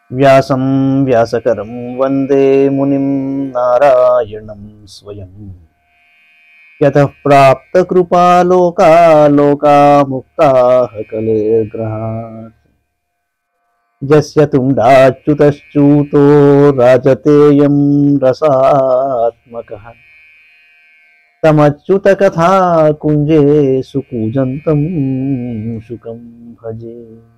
వ్యాసం వ్యాసకరం వందే మునిం నారాయణం స్వయం యతః ప్రాప్తకృపాలోకా లోకాముక్తాः కలేర్గ్రహాत् యస్య తుండాచ్యుతశ్చూతో రాజతేయం రసాత్మకः తమచ్యుతకథా కుంజే సుకూజంతం శుకం భజే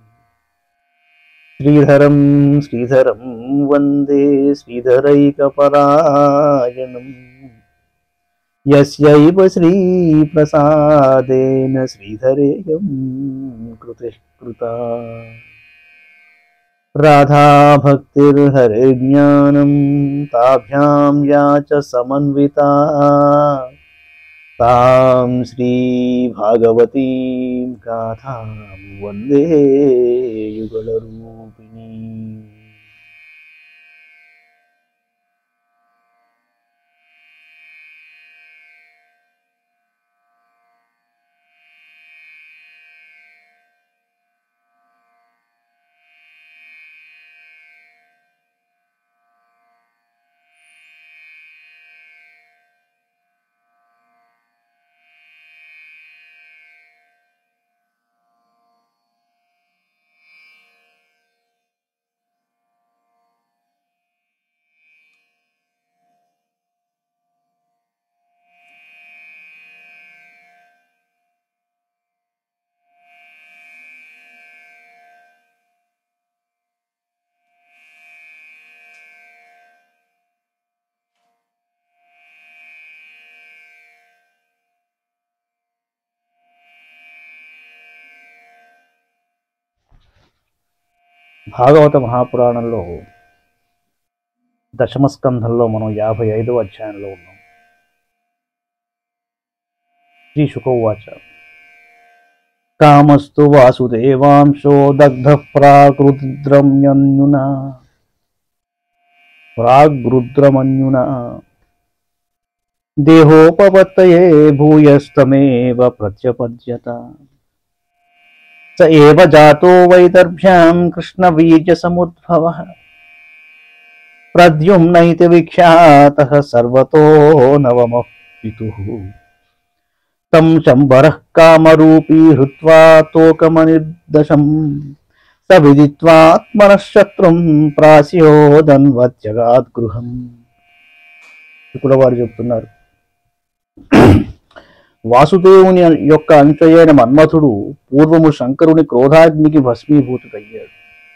శ్రీధరం శ్రీధరం వందే శ్రీధరైకపరాయణం యస్యైవ శ్రీప్రసాదేన శ్రీధరేయం కృతిः కృతా రాధాభక్తిర్హరిజ్ఞానం తాభ్యాం యా చ సమన్వితా తాం శ్రీభాగవతీం గాథాం వందే యుగళరూపిణీ భాగవత మహాపురాణంలో దశమస్కంధంలో మనం యాభై ఐదవ అధ్యాయంలో ఉన్నాం శ్రీ శుకౌవాచ కామస్తు వాసుదేవాంశో దగ్ధ ప్రాకృద్రమ్యన్యున ప్రాగృద్రమన్యున దేహోపపత్తయే భూయస్తమేవ ప్రత్యపద్యత స ఏవ జాతో వైదర్భ్యాం కృష్ణబీజసముద్భవः ప్రద్యుమ్నైతి విఖ్యాతः సర్వతో నవమः పితుः తం శంబరः కామరూపీ హృత్వా తోకమనిర్దశం స విదిత్వాత్మనః శత్రుం ప్రాస్యోదన్వత్యగాద్గృహం ఇక్కడ వారు చెప్తున్నారు వాసుదేవుని యొక్క అంశయైన మన్మథుడు పూర్వము శంకరుని క్రోధాగ్నికి భస్మీభూతుడయ్యాడు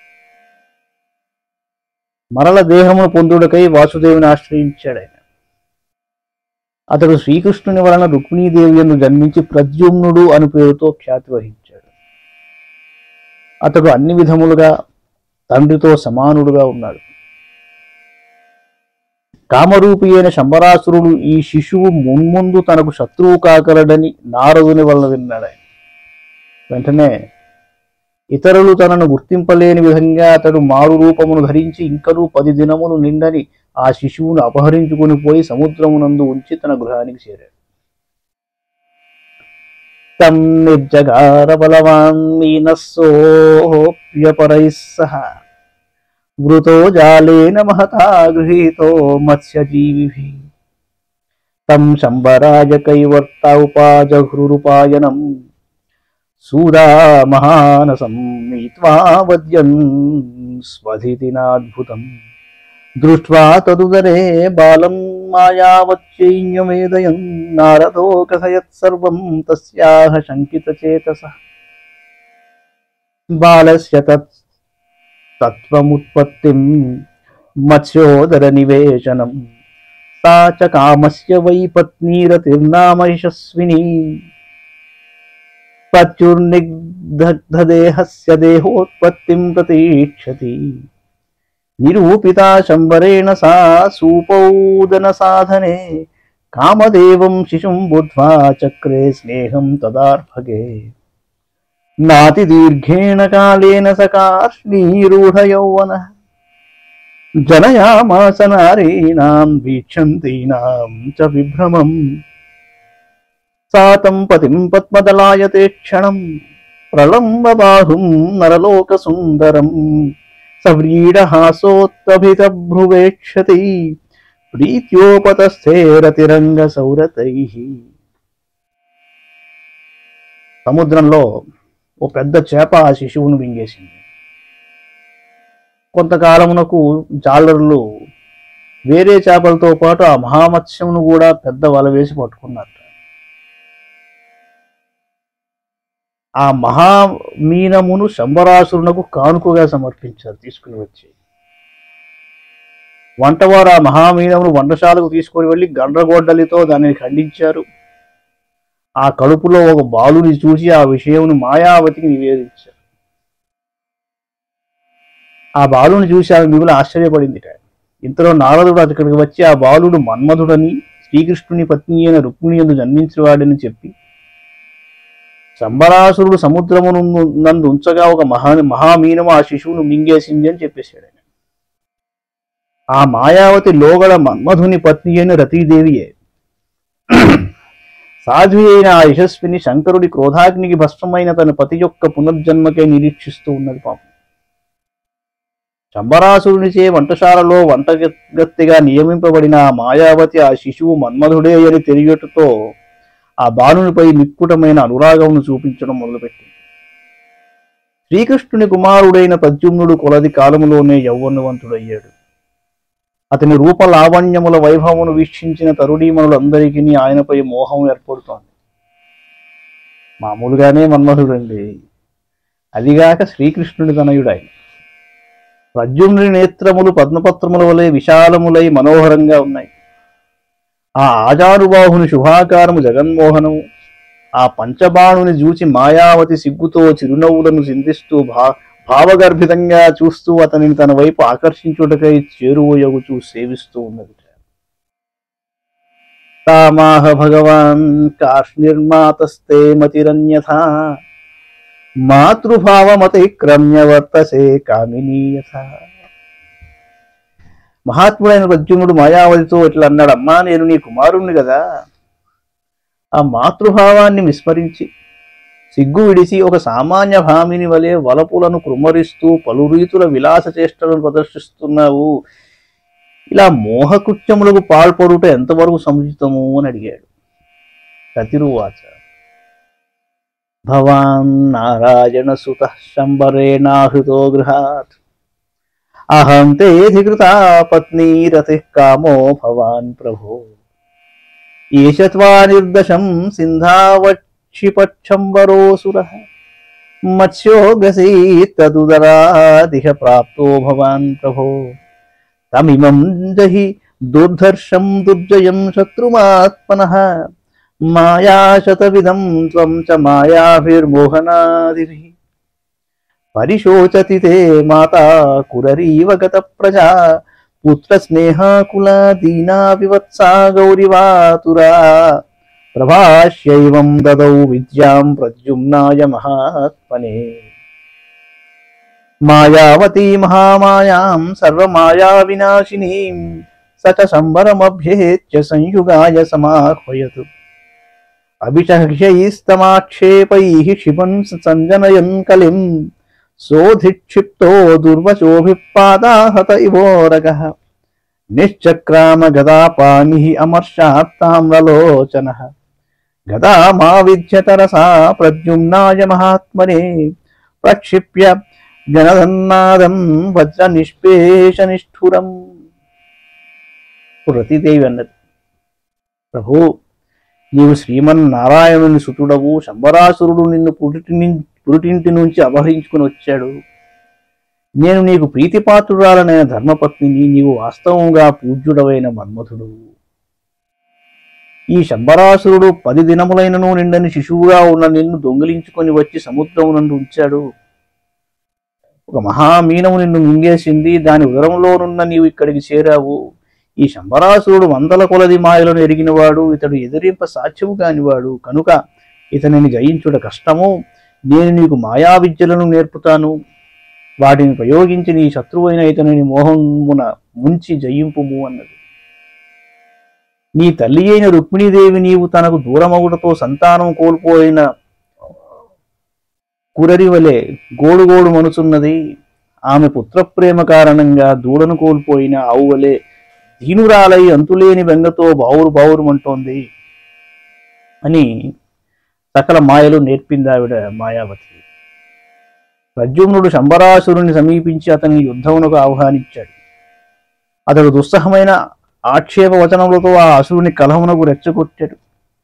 మరల దేహమును పొందుడకై వాసుదేవుని ఆశ్రయించాడు ఆయన అతడు శ్రీకృష్ణుని వలన రుక్మిణీదేవి యందు జన్మించి ప్రద్యుమ్నుడు అను పేరుతో ఖ్యాతి వహించాడు అతడు అన్ని విధములుగా తండ్రితో సమానుడుగా ఉన్నాడు కామరూపి అయిన శంబరాసురుడు ఈ శిశువు మున్ముందు తనకు శత్రువు కాగలడని నారదుని వలన విన్నాడు ఆయన వెంటనే ఇతరులు తనను గుర్తింపలేని విధంగా అతడు మారు రూపమును ధరించి ఇంకనూ పది దినములు నిండని ఆ శిశువును అపహరించుకుని పోయి సముద్రమునందు ఉంచి తన గృహానికి చేరాడు తం నిర్జగార బలవాన్ మీనస్సోప్యపరైः సహ వృతో జాలేన మహతా గృహీతో మత్స్యజీవిభిः తం శంబరాజ కైవర్త ఉపాజహృరుపాయనం సూదా మహానసం నీత్వా వద్యన్ స్వధితినాద్భుతం దృష్ట్వా తదుదరే బాలం మాయావచ్చైన్యమేదయం నారదో కథయత్ సర్వం తస్యాహ శంకితచేతస బాలస్య తత్ తత్వముత్పత్తిం మత్స్యోదర నివేశనం సా చ కామస్య వై పత్నీరతిర్నామ యశస్విని పత్యుర్నిగ్ధదేహస్య దేహోత్పత్తిం ప్రతీక్షతి నిరూపితా శంబరేణ సా సూపౌదన సాధనే కామదేవం శిశుం బుద్ధ్వా చక్రే స్నేహం తదార్భగే నాతి దీర్ఘేణ కాలేన సకార్ష్ణీరూఢ యౌవన జనయామాస నారీణాం వీక్షంతీనాం చ విభ్రమం సాతం పతిం పద్మదలాయతే క్షణం ప్రళంబ బాహుం నరలోక సుందరం సవ్రీడహాసోత్తభిత భ్రువేక్షతి ప్రీత్యోపతస్థేరతిరంగ సౌరతై సముద్రంలో ఓ పెద్ద చేప ఆ శిశువును మింగేసింది కొంతకాలమునకు జాలరులు వేరే చేపలతో పాటు ఆ మహామత్స్యమును కూడా పెద్ద వల వేసి పట్టుకున్నారు ఆ మహామీనమును శంబరాసురునకు కానుకగా సమర్పించారు తీసుకుని వచ్చి వంటవారు ఆ మహామీనమును వంటశాలకు తీసుకొని వెళ్ళి గండ్రగొడ్డలితో దానిని ఖండించారు ఆ కడుపులో ఒక బాలుని చూసి ఆ విషయమును మాయావతికి నివేదించారు ఆ బాలుని చూసి ఆమె మిగులు ఆశ్చర్యపడింది ఇంతలో నారదుడు అక్కడికి వచ్చి ఆ బాలుడు మన్మధుడని శ్రీకృష్ణుని పత్ని అయిన రుక్మిణి ఎందు జన్మించినవాడని చెప్పి సంబరాసురుడు సముద్రమును నందు ఉంచగా ఒక మహా మహామీనము ఆ శిశువును మింగేసింది అని చెప్పేశాడు ఆయన ఆ మాయావతి లోగడ మన్మధుని పత్ని అయిన రతీదేవియే సాధ్వి అయిన ఆ యశస్విని శంకరుడి క్రోధాగ్నికి భస్మమైన తన పతి యొక్క పునర్జన్మకే నిరీక్షిస్తూ ఉన్నది పాపం శంబరాసురునిచే వంటశాలలో వంటగత్తిగా నియమింపబడిన ఆ మాయావతి ఆ శిశువు మన్మధుడే అని తెలియటతో ఆ బాలునిపై నిక్కుటమైన అనురాగమును చూపించడం మొదలుపెట్టింది శ్రీకృష్ణుని కుమారుడైన ప్రద్యుమ్నుడు కొలది కాలములోనే యౌవనవంతుడయ్యాడు అతని రూప లావణ్యముల వైభవమును వీక్షించిన తరుణీమణులందరికీ ఆయనపై మోహం ఏర్పడుతోంది మామూలుగానే మన్మధుడండి అదిగాక శ్రీకృష్ణుడి తనయుడు ఆయన ప్రద్యుమ్నుని నేత్రములు పద్మపత్రముల వలె విశాలములై మనోహరంగా ఉన్నాయి ఆ ఆజానుబాహుని శుభాకారము జగన్మోహనము ఆ పంచబాణుని చూచి మాయావతి సిగ్గుతో చిరునవ్వులను చిందిస్తూ భా భావగర్భితంగా చూస్తూ అతనిని తన వైపు ఆకర్షించుటకై చేరువయగుచూ సేవిస్తూ ఉన్నది తామాహ భగవాన్ కార్ష్నిర్మాతస్తే మతిరన్యథా మాతృభావమతిక్రమ్య వర్తసే కామినీయథ మహాత్ముడైన ప్రద్యుమ్నుడు మాయావతితో ఇట్లా అన్నాడు అమ్మా నేను నీ కుమారుణ్ణి కదా ఆ మాతృభావాన్ని విస్మరించి సిగ్గు విడిచి ఒక సామాన్య భామిని వలె వలపులను కృమ్మరిస్తూ పలు రీతుల విలాస చేష్టలను ప్రదర్శిస్తున్నావు ఇలా మోహకృత్యములకు పాల్పడుట ఎంతవరకు సముచితము అని అడిగాడు కతిరువాచ భవాన్ నారాయణ సుత శంబరేణాహృతో గృహాత్ అహం తేధికృతా పత్నీ రతి కామో భవాన్ ప్రభో ఈశత్వా నిర్దశం సింధావక్షిపక్షంబరోసుర మత్స్యో గసీత్తదుదరాదిహ ప్రాప్తో భవాన్ ప్రభో తమిమం జహి దుర్ధర్షం దుర్జయం శత్రుమాత్మనః మాయాశతవిధం త్వం చ మాయాభిర్మోహనాదిభిः పరిశోచతి తే మాతా కురరీవ గత ప్రజా పుత్రస్నేహాకులా దీనా వివత్సా గౌరివాతురా ప్రభాష్యైవం దదౌ విద్యాం ప్రద్యుమ్నాయ మహాత్మనే మాయావతీ మహామాయాం సర్వమాయా వినాశినీం స చ సంబరమభ్యేత్య సంయుగాయ సమాహ్వయతు అభిషహ్యైస్తమాక్షేపైః క్షిపన్ సంజనయన్ కలిం సోధిక్షిప్తో దుర్వచోభిపాదాహత ఇవోరగః నిశ్చక్రామ గదాపాని అమర్షాత్తామ్రలోచన గదా మా విద్యతరసా ప్రద్యుమ్నాయ మహాత్మనే ప్రక్షిప్య జనధన్నాదం వజ్ర నిష్పేష నిష్ఠురం రతిదేవి అన్నది ప్రభు నీవు శ్రీమన్నారాయణుని సుతుడవు శంబరాసురుడు నిన్ను పురిటి నిం- పురిటింటి నుంచి అపహరించుకుని వచ్చాడు నేను నీకు ప్రీతిపాత్రురాలనైన ధర్మపత్నిని నీవు వాస్తవంగా పూజ్యుడవైన మన్మథుడు ఈ శంబరాసురుడు పది దినములైనను నిండని శిశువుగా ఉన్న నిన్ను దొంగిలించుకొని వచ్చి సముద్రం నుండి ఉంచాడు ఒక మహామీనము నిన్ను మింగేసింది దాని ఉదరంలోనున్న నీవు ఇక్కడికి చేరావు ఈ శంబరాసురుడు వందల కొలది మాయలను ఎరిగినవాడు ఇతడు ఎదిరింప సాధ్యము కానివాడు కనుక ఇతనిని జయించుట కష్టము నేను నీకు మాయా విద్యలను నేర్పుతాను వాటిని ప్రయోగించి నీ శత్రువైన ఇతనిని మోహమున ముంచి జయింపుము అన్నది నీ తల్లి అయిన రుక్మిణీదేవి నీవు తనకు దూరమగుటతో సంతానం కోల్పోయిన కురరి వలె గోడు గోడు మనుచున్నది ఆమె పుత్రప్రేమ కారణంగా దూడను కోల్పోయిన ఆవువలే దీనురాలై అంతులేని బెంగతో బావురు బావురుమంటోంది అని సకల మాయలు నేర్పింది ఆవిడ మాయావతి ప్రద్యుమ్నుడు శంబరాసురుని సమీపించి అతన్ని యుద్ధమునకు ఆహ్వానించాడు అతడు దుస్సహమైన ఆక్షేప వచనములతో ఆ అసురుని కలహమునకు రెచ్చగొట్టాడు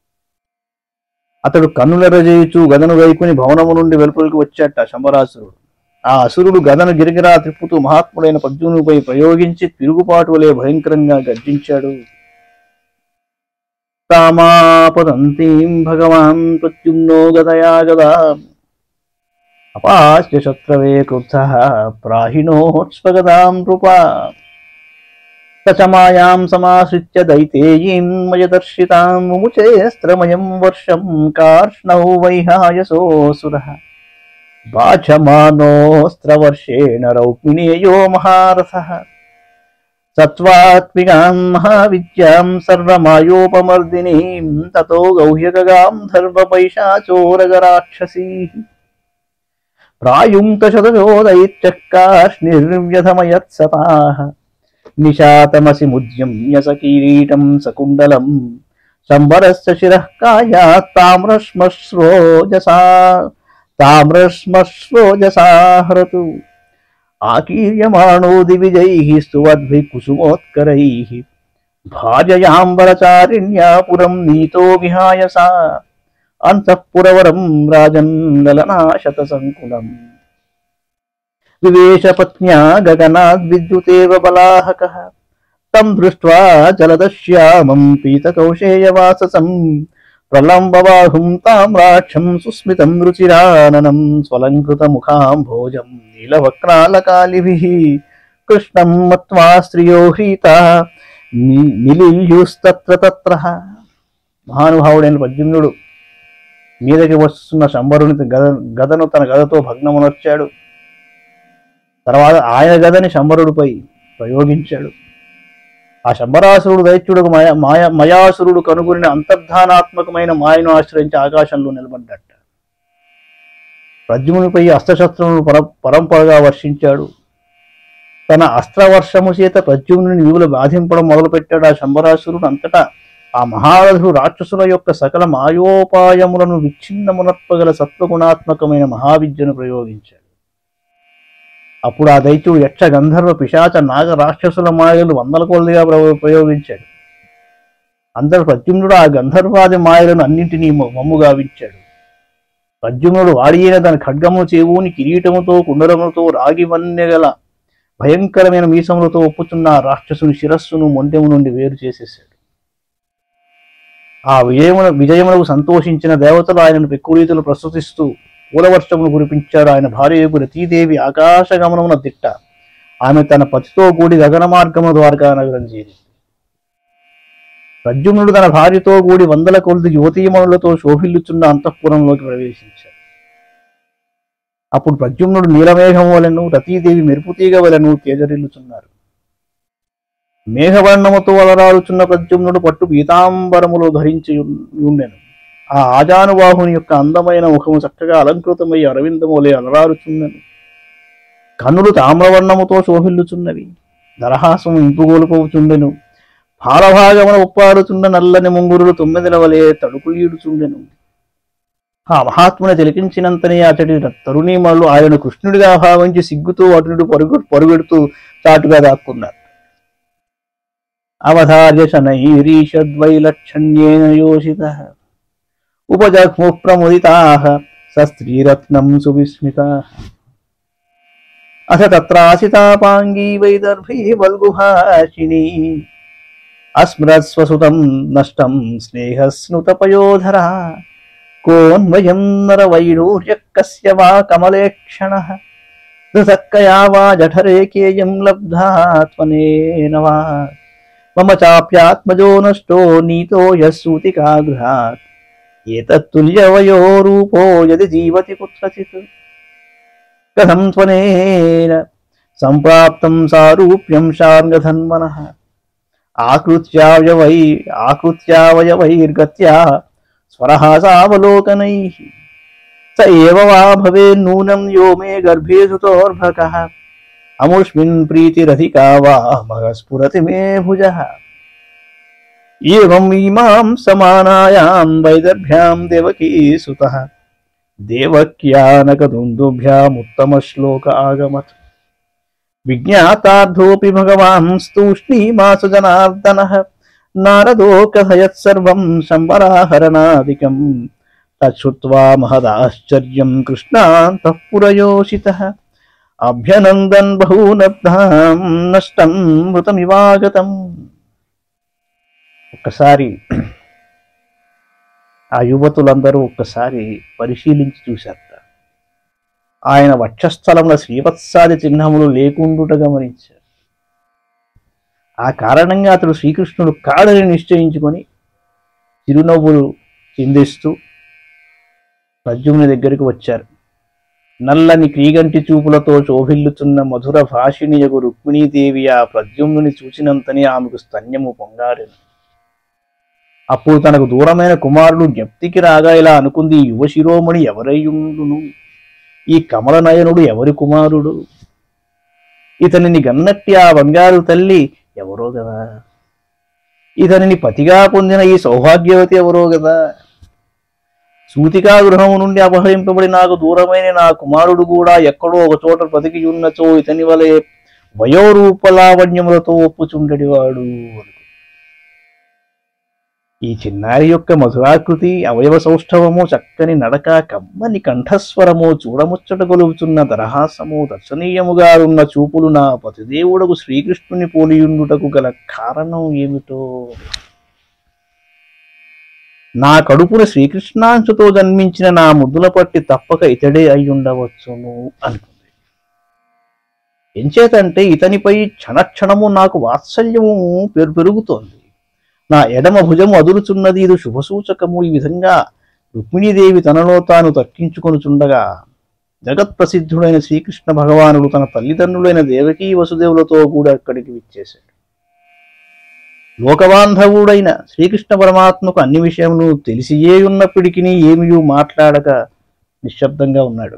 అతడు కన్నులెరజేయుచు గదను వైకుని భవనము నుండి వెలుపలికి వచ్చాట శంబరాసురుడు ఆ అసురుడు గదను గిరిగిరా తిప్పుతూ మహాత్ముడైన పద్యునుపై ప్రయోగించి తిరుగుపాటు వలె భయంకరంగా గర్జించాడు తామాపదంతీం భగవాన్ ప్రత్యుమ్నో గదయా గదా అపాస్య శత్రవే క్రుద్ధ ప్రాహిణోత్స్వగదాం నృపా సచమాయాం సమాశ్రిత్య దైతేయీం మయదర్శితాం ముముచేస్త్రమయం వర్షం కార్ష్ణౌ వైహాయసోऽసురः బాచమానోస్త్రవర్షేణ రౌక్మిణేయో మహారథः సత్వాత్మికాం మహావిద్యాం సర్వమాయోపమర్దినీం తతో గౌహ్యగగాం ధర్మపైశాచోరగరాక్షసీः ప్రాయుంక్త శతయోదైత్యక్కాష్నిర్వ్యధమయత్సపాः నిశాతమసి ముద్యమ్య సకిరీటం సకుండలం శంబరస్య శిరః కాయాత్ తామ్రశ్మశ్రోజసా తామ్రశ్మశ్రోజసా హరతు ఆకీర్యమాణో దివిజైః స్తువద్భిः కుసుమోత్కరైः భార్యయాంబరచారిణ్యా పురం నీతో విహాయ సా అంతఃపురవరం రాజన్నలనాశత సంకులం వివేశపత్న్యా గగనాద్విద్యుతేవ బలాహకः తం దృష్ట్వా జలదశ్యామం పీతకౌశేయవాససం ప్రలంబబాహుం తామ్రాక్షం సుస్మితం రుచిరాననం స్వలంకృతముఖాంభోజం నీలవక్రాలకాలిభిः కృష్ణం మత్వా స్త్రియో హ్రీతా ని- నిలీయుస్తత్ర తత్ర మహానుభావుడైన పద్యుమ్నుడు మీదకి వస్తున్న శంబరుని గద గదను తన గదతో భగ్నమునర్చాడు తర్వాత ఆయన గదని శంబరుడిపై ప్రయోగించాడు ఆ శంబరాసురుడు దైత్యుడు మయ మాయ మయాసురుడు కనుగొనిన అంతర్ధానాత్మకమైన మాయను ఆశ్రయించి ఆకాశంలో నిలబడ్డట ప్రద్యుమునిపై అస్త్రశస్త్రములను పర పరంపరగా వర్షించాడు తన అస్త్రవర్షము చేత ప్రద్యుమ్నుని వివులు బాధింపడం మొదలుపెట్టాడు ఆ శంబరాసురుడు అంతటా ఆ మహారథుడు రాక్షసుల యొక్క సకల మాయోపాయములను విచ్ఛిన్నమునర్పగల సత్వగుణాత్మకమైన మహావిద్యను ప్రయోగించాడు అప్పుడు ఆ దైత్యుడు యక్ష గంధర్వ పిశాచ నాగ రాక్షసుల మాయలు వందల కొలదిగా ప్ర- ప్రయోగించాడు అందరు ప్రద్యుమ్నుడు ఆ గంధర్వాది మాయలను అన్నింటినీ మ- మమ్ము గావించాడు ప్రద్యుమ్నుడు వాడియైన తన ఖడ్గము చేవుని కిరీటముతో కుండలములతో రాగి వన్నెగల భయంకరమైన మీసములతో ఒప్పుతున్న ఆ రాక్షసుని శిరస్సును మొండెము నుండి వేరు చేసేసాడు ఆ విజయమున విజయమునకు సంతోషించిన దేవతలు ఆయనను పెక్కురీతులు ప్రస్తుతిస్తూ పూలవర్షమును కురిపించాడు ఆయన భార్యకు రతీదేవి ఆకాశ గమనమున దిట్ట ఆమె తన పతితో కూడి గగన మార్గము ద్వారకా నగరం చేరింది ప్రద్యుమ్నుడు తన భార్యతో కూడి వందల కొలది యువతీమణులతో శోభిల్లుచున్న అంతఃపురంలోకి ప్రవేశించాడు అప్పుడు ప్రద్యుమ్నుడు నీలమేఘం వలెను రతీదేవి మెరుపుతీగ వలెను తేజరిల్లుచున్నారు మేఘవర్ణముతో అలరారుచున్న ప్రద్యుమ్నుడు పట్టు పీతాంబరములు ధరించి ఉండెను ఆ ఆజానుబాహుని యొక్క అందమైన ముఖము చక్కగా అలంకృతమై అరవిందములే అలరారుచున్నది కన్నులు తామ్రవర్ణముతో శోభిల్లుచున్నవి దరహాసము ఇంపుగోలుపోచుండెను పాలభాగమున ఉప్పారుచున్న నల్లని ముంగురులు తొమ్మిదిల వలె తడుకులీడుచుండెను ఆ మహాత్ముని తిలకించినంతనే అతడి తరుణీమణులు ఆయన కృష్ణుడిగా భావించి సిగ్గుతూ అటునుడు పరుగు పరుగెడుతూ చాటుగా దాక్కున్నారు అవధార్య శనైరీషద్వైలక్షణ్యేన యోషిత ఉపజగ్ము ప్రముదితా సస్త్రీరత్నం సువిస్మిత అథ తత్రాసితాపాంగీ వైదర్భీ వల్గుహాషిణీ అస్మరస్వసుతం నష్టం స్నేహస్నుతపయోధర కోన్వయం నరవైడూర్య కస్య వా కమలేక్షణ ధృతక్కయా వా జఠరేకేయం లబ్ధా త్వనేన వా మమ చాప్యాత్మజో నష్టో నీతో యస్సూతికాగృహాత్ ఏతత్తుల్యవయో రూపో యది జీవతి కుత్రచిత్ కథం త్వనేన సంప్రాప్తం సారూప్యం శార్గధన్వనః ఆకృత్యావయవై ఆకృత్యావయవైర్గత్యా స్వరహాసావలోకనైः స ఏవ వా భవేన్నూనం యో మే గర్భే సుతోర్భకः అముష్మిన్ ప్రీతిరధికా వా మగ స్ఫురతి మే భుజ ఏవం ఇమాం సమానాయాం వైదర్భ్యాం దేవకీ సుత దేవక్యానకదుందుభ్యాముత్తమ శ్లోక ఆగమత్ విజ్ఞాతార్థోపి భగవాన్ స్తూష్ణీమాస జనార్దన నారదో కథయత్సర్వం శంబరాహరణాదికం తచ్చుత్వా మహదాశ్చర్యం కృష్ణాంతః పురయోషితః అభ్యనందన్ బహూనబ్ధాం నష్టం మృతమివాగతం ఒక్కసారి ఆ యువతులందరూ ఒక్కసారి పరిశీలించి చూశారట ఆయన వక్షస్థలంలో శ్రీవత్సాది చిహ్నములు లేకుండుట గమనించారు ఆ కారణంగా అతడు శ్రీకృష్ణుడు కాడని నిశ్చయించుకొని చిరునవ్వులు చిందిస్తూ ప్రద్యుమ్ని దగ్గరికి వచ్చారు నల్లని క్రీగంటి చూపులతో శోభిల్లుతున్న మధుర భాషిణియగు రుక్మిణీదేవి ఆ ప్రద్యుమ్నుని చూసినంతనే ఆమెకు స్తన్యము పొంగారెను అప్పుడు తనకు దూరమైన కుమారుడు జ్ఞప్తికి రాగా ఇలా అనుకుంది ఈ యువ శిరోమణి ఎవరయ్యుండును ఈ కమలనయనుడు ఎవరి కుమారుడు ఇతనిని గన్నట్టి ఆ బంగారు తల్లి ఎవరో కదా ఇతనిని పతిగా పొందిన ఈ సౌభాగ్యవతి ఎవరో కదా సూతికా గృహము నుండి అపహరింపబడి నాకు దూరమైన నా కుమారుడు కూడా ఎక్కడో ఒక చోట బతికి ఉన్నచో ఇతని వలె వయోరూపలావణ్యములతో ఒప్పుచుండడివాడు అనుకు ఈ చిన్నారి యొక్క మధురాకృతి అవయవ సౌష్ఠవము చక్కని నడక కమ్మని కంఠస్వరము చూడముచ్చట గొలుపుతున్న దరహాసము దర్శనీయముగా ఉన్న చూపులు నా పతిదేవుడకు శ్రీకృష్ణుని పోలియుండుటకు గల కారణం ఏమిటో నా కడుపున శ్రీకృష్ణాంశతో జన్మించిన నా ముద్దుల పట్టి తప్పక ఇతడే అయి ఉండవచ్చును అనుకుంది ఎంచేతంటే ఇతనిపై క్షణక్షణము నాకు వాత్సల్యము పెరు పెరుగుతోంది నా ఎడమ భుజము అదురుచున్నది ఇది శుభసూచకము ఈ విధంగా రుక్మిణీదేవి తనలో తాను తక్కించుకొనుచుండగా జగత్ ప్రసిద్ధుడైన శ్రీకృష్ణ భగవానుడు తన తల్లిదండ్రులైన దేవకీ వసుదేవులతో కూడా అక్కడికి విచ్చేశాడు లోకబాంధవుడైన శ్రీకృష్ణ పరమాత్మకు అన్ని విషయములు తెలిసియే ఉన్నప్పటికీ ఏమియూ మాట్లాడక నిశ్శబ్దంగా ఉన్నాడు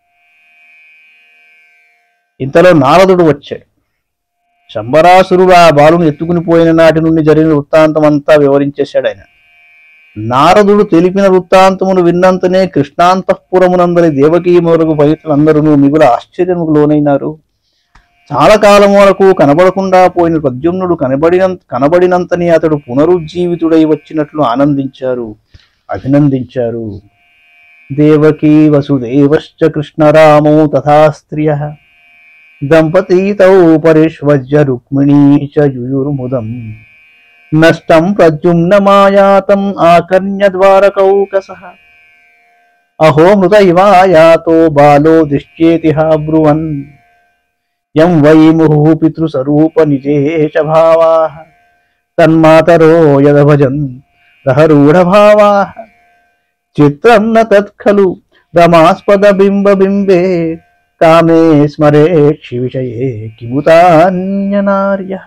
ఇంతలో నారదుడు వచ్చాడు శంబరాసురుడు ఆ బాలును ఎత్తుకుని పోయిన నాటి నుండి జరిగిన వృత్తాంతం అంతా వివరించేశాడు ఆయన నారదుడు తెలిపిన వృత్తాంతమును విన్నంతనే కృష్ణాంతఃపురమునందరి దేవకీ మొదలగు పవిత్రులందరూ మిగుల ఆశ్చర్యముకు లోనైనారు చాలా కాలం వరకు కనబడకుండా పోయిన ప్రద్యుమ్నుడు కనబడిన కనబడినంతని అతడు పునరుజ్జీవితుడై వచ్చినట్లు ఆనందించారు అభినందించారు దేవకీ వసుదేవశ్చ కృష్ణరామో తథా స్త్రియ దంపతీ తౌ పరిష్వజ్య రుక్మిణీ చ యుయుర్ముదం నష్టం ప్రద్యుమ్న మాయాతం ఆకర్ణ్య ద్వారకౌకస అహో మృత ఇవాయాతో బాలో దిశ్చేతిహ బ్రువన్ యం వై ముహు పితృస్వరూప నిజేష భావా తన్మాతరో యదభజన్ రహరూఢభావా చిత్రం న తత్ఖలు రమాస్పద బింబ బింబే కామే స్మరేక్షి విషయే కిముతాన్యనార్య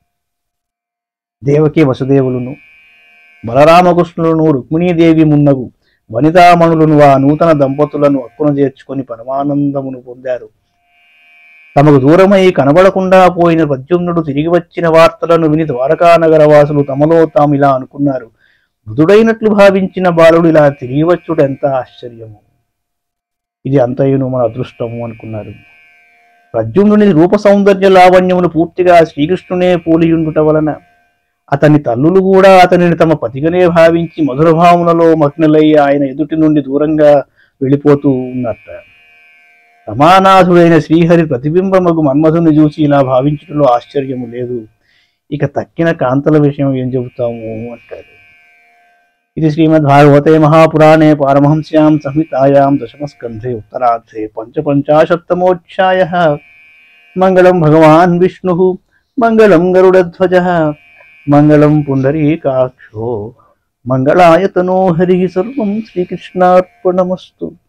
దేవకి వసుదేవులను బలరామకృష్ణులను రుక్మిణీదేవి మున్నగు వనితామణులను ఆ నూతన దంపతులను అక్కున చేర్చుకొని పరమానందమును పొందారు తమకు దూరమై కనబడకుండా పోయిన ప్రద్యుమ్నుడు తిరిగి వచ్చిన వార్తలను విని ద్వారకా నగర వాసులు తమలో తాము ఇలా అనుకున్నారు మృదుడైనట్లు భావించిన బాలుడు ఇలా తిరిగి వచ్చుడు ఎంత ఆశ్చర్యము ఇది అంతయును మన అదృష్టము అనుకున్నారు ప్రద్యుమ్నుని రూప సౌందర్య లావణ్యమును పూర్తిగా శ్రీకృష్ణునే పోలియుండుట వలన అతని తల్లులు కూడా అతనిని తమ పతిగనే భావించి మధుర భావనలో మగ్నులై ఆయన ఎదుటి నుండి దూరంగా వెళ్ళిపోతూ ఉన్నట్ట రమానాథుడైన శ్రీహరి ప్రతిబింబమగు మన్మధుని చూసి ఇలా భావించడంలో ఆశ్చర్యము లేదు ఇక తక్కిన కాంతల విషయం ఏం చెబుతాము అంటారు ఇది శ్రీమద్ భాగవతే మహాపురాణే పారమహంస్యాం సంహితాయాం దశమస్కంధే ఉత్తరార్థే పంచపంచాశత్తమోధ్యాయ మంగళం భగవాన్ విష్ణు మంగళం గరుడధ్వజ మంగళం పుండరీకాక్షో మంగళాయతనో హరి సర్వం శ్రీకృష్ణార్పణమస్తు